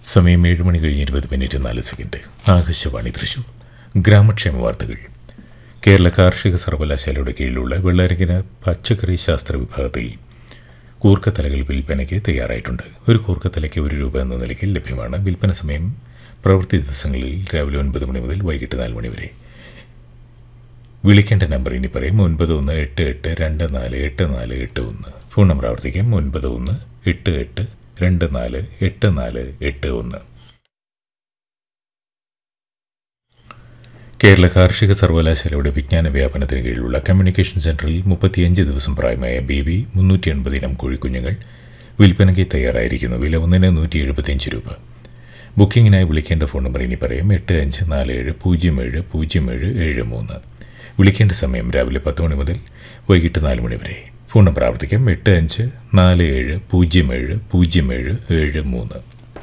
സമയം ഏഴ് മണി കഴിഞ്ഞ് ഇരുപത് മിനിറ്റ് നാല് സെക്കൻഡ് ആകാശവാണി തൃശൂർ ഗ്രാമക്ഷേമ വാർത്തകൾ കേരള കാർഷിക സർവകലാശാലയുടെ കീഴിലുള്ള വെള്ളരിക്കന പച്ചക്കറി ശാസ്ത്ര വിഭാഗത്തിൽ കൂർക്കത്തലകൾ വിൽപ്പനയ്ക്ക് തയ്യാറായിട്ടുണ്ട് ഒരു കൂർക്കത്തലയ്ക്ക് ഒരു രൂപ എന്ന നിലയ്ക്ക് ലഭ്യമാണ് വിൽപ്പന സമയം പ്രവൃത്തി ദിവസങ്ങളിൽ രാവിലെ ഒൻപത് മണി മുതൽ വൈകിട്ട് നാല് മണി വരെ വിളിക്കേണ്ട നമ്പർ ഇനി പറയും ഒൻപത് ഒന്ന് എട്ട് എട്ട് രണ്ട് നാല് എട്ട് നാല് എട്ട് ഒന്ന് ഫോൺ നമ്പർ ആവർത്തിക്കാം ഒൻപത് ഒന്ന് എട്ട് എട്ട് രണ്ട് നാല് എട്ട് നാല് എട്ട് ഒന്ന് കേരള കാർഷിക സർവകലാശാലയുടെ വിജ്ഞാന വ്യാപനത്തിന് കീഴിലുള്ള കമ്മ്യൂണിക്കേഷൻ സെന്ററിൽ മുപ്പത്തിയഞ്ച് ദിവസം പ്രായമായ ബി വി മുന്നൂറ്റി എൺപത് ഇനം കോഴിക്കുഞ്ഞുങ്ങൾ വിൽപ്പനയ്ക്ക് തയ്യാറായിരിക്കുന്നു വില ഒന്നിന് നൂറ്റി എഴുപത്തിയഞ്ച് രൂപ ബുക്കിങ്ങിനായി വിളിക്കേണ്ട ഫോൺ നമ്പർ ഇനി പറയും എട്ട് അഞ്ച് നാല് ഏഴ് പൂജ്യം ഏഴ് പൂജ്യം ഏഴ് ഏഴ് മൂന്ന് വിളിക്കേണ്ട സമയം രാവിലെ പത്ത് മണി മുതൽ വൈകിട്ട് നാല് മണി വരെ ഫോൺ നമ്പർ ആവർത്തിക്കാം എട്ട് അഞ്ച് നാല് ഏഴ് പൂജ്യം ഏഴ് പൂജ്യം ഏഴ് ഏഴ് മൂന്ന്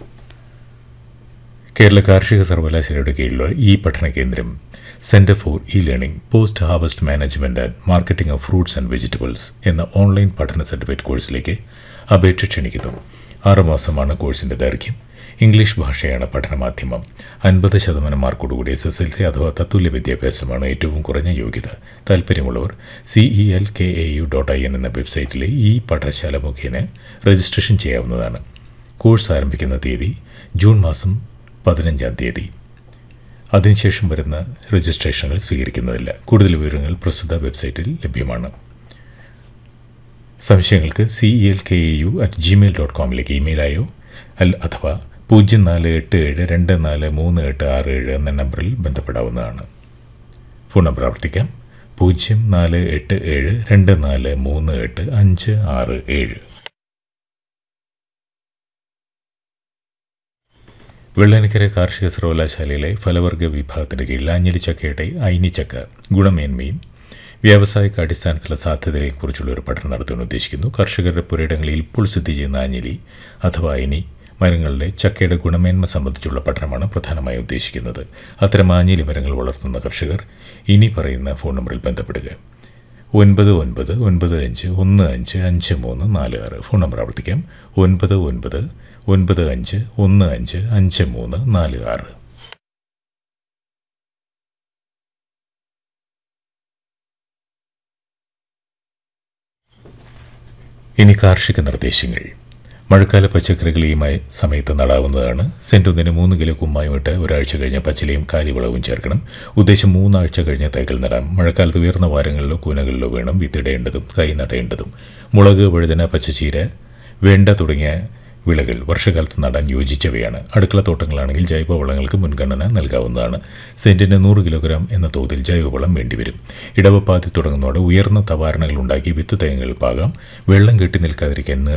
കേരള കാർഷിക സർവകലാശാലയുടെ കീഴിലുള്ള ഈ പഠന കേന്ദ്രം centre for e learning post harvest management and marketing of fruits and vegetables എന്ന ഓൺലൈൻ പഠന സർട്ടിഫിക്കറ്റ് കോഴ്സിലേക്ക് അപേക്ഷ ക്ഷണിക്കുന്നു ആറുമാസമാണ് കോഴ്സിന്റെ ദൈർഘ്യം ഇംഗ്ലീഷ് ഭാഷയാണ് പഠനമാധ്യമം അൻപത് ശതമാനം മാർക്കോടുകൂടി എസ് എസ് എൽ സി അഥവാ തത്തുല്യ വിദ്യാഭ്യാസമാണ് ഏറ്റവും കുറഞ്ഞ യോഗ്യത താല്പര്യമുള്ളവർ C E L K A U dot I N എന്ന വെബ്സൈറ്റിലെ ഈ പഠനശാല മുഖേന രജിസ്ട്രേഷൻ ചെയ്യാവുന്നതാണ് കോഴ്സ് ആരംഭിക്കുന്ന തീയതി ജൂൺ മാസം പതിനഞ്ചാം തീയതി അതിനുശേഷം വരുന്ന രജിസ്ട്രേഷനുകൾ സ്വീകരിക്കുന്നതില്ല കൂടുതൽ വിവരങ്ങൾ പ്രസ്തുത വെബ്സൈറ്റിൽ ലഭ്യമാണ് സംശയങ്ങൾക്ക് C E L K A U at Gmail dot കോമിലേക്ക് ഇമെയിലായോ അൽ അഥവാ പൂജ്യം നാല് എട്ട് ഏഴ് രണ്ട് നാല് മൂന്ന് എട്ട് ആറ് ഏഴ് എന്ന നമ്പറിൽ ബന്ധപ്പെടാവുന്നതാണ് ഫോൺ നമ്പർ ആവർത്തിക്കാം പൂജ്യം നാല് എട്ട് ഏഴ് രണ്ട് നാല് മൂന്ന് എട്ട് അഞ്ച് ആറ് ഏഴ് വെള്ളനിക്കര കാർഷിക സർവകലാശാലയിലെ ഫലവർഗ വിഭാഗത്തിന്റെ കീഴിൽ ആഞ്ഞിലി ചക്കയുടെ അയിനിച്ചക്ക ഗുണമേന്മയും വ്യാവസായിക അടിസ്ഥാനത്തിലുള്ള സാധ്യതയെക്കുറിച്ചുള്ള ഒരു പഠനം നടത്താൻ ഉദ്ദേശിക്കുന്നു കർഷകരുടെ പുരയിടങ്ങളിൽ ഇപ്പോൾ സ്ഥിതി ചെയ്യുന്ന ആഞ്ഞിലി അഥവാ അയിനി മരങ്ങളുടെ ചക്കയുടെ ഗുണമേന്മ സംബന്ധിച്ചുള്ള പഠനമാണ് പ്രധാനമായി ഉദ്ദേശിക്കുന്നത് അത്തരം ആഞ്ഞിലി മരങ്ങൾ വളർത്തുന്ന കർഷകർ ഇനി പറയുന്ന ഫോൺ നമ്പറിൽ ബന്ധപ്പെടുക ഒൻപത് ഒൻപത് ഒൻപത് അഞ്ച് ഒന്ന് അഞ്ച് അഞ്ച് മൂന്ന് നാല് ആറ് ഫോൺ നമ്പർ ആവർത്തിക്കാം ഒൻപത് ഒൻപത് ഒൻപത് അഞ്ച് ഒന്ന് അഞ്ച് അഞ്ച് മൂന്ന് നാല് ആറ് ഇനി കാർഷിക നിർദ്ദേശങ്ങൾ മഴക്കാല പച്ചക്കറികൾ ഈ മയ സമയത്ത് നടാവുന്നതാണ് സെൻറ്റൊന്നിന് മൂന്ന് കിലോ കുമ്മായുമിട്ട് ഒരാഴ്ച കഴിഞ്ഞ് പച്ചിലയും കാലിവളവും ചേർക്കണം ഉദ്ദേശം മൂന്നാഴ്ച കഴിഞ്ഞ് തൈകൾ നടാം മഴക്കാലത്ത് ഉയർന്ന വാരങ്ങളിലോ കൂനകളിലോ വേണം വിത്തിടേണ്ടതും തൈ നടേണ്ടതും മുളക് വഴുതന പച്ചച്ചീര വെണ്ട തുടങ്ങിയ വിളകൾ വർഷകാലത്ത് നടാൻ യോജിച്ചവയാണ് അടുക്കളത്തോട്ടങ്ങളാണെങ്കിൽ ജൈവവളങ്ങൾക്ക് മുൻഗണന നൽകാവുന്നതാണ് സെന്റിന് നൂറ് കിലോഗ്രാം എന്ന തോതിൽ ജൈവവളം വേണ്ടിവരും ഇടവപ്പാതി തുടങ്ങുന്നതോടെ ഉയർന്ന തവാരണകൾ ഉണ്ടാക്കി വിത്ത് തേങ്ങകൾ പാകാം വെള്ളം കെട്ടി നിൽക്കാതിരിക്കാൻ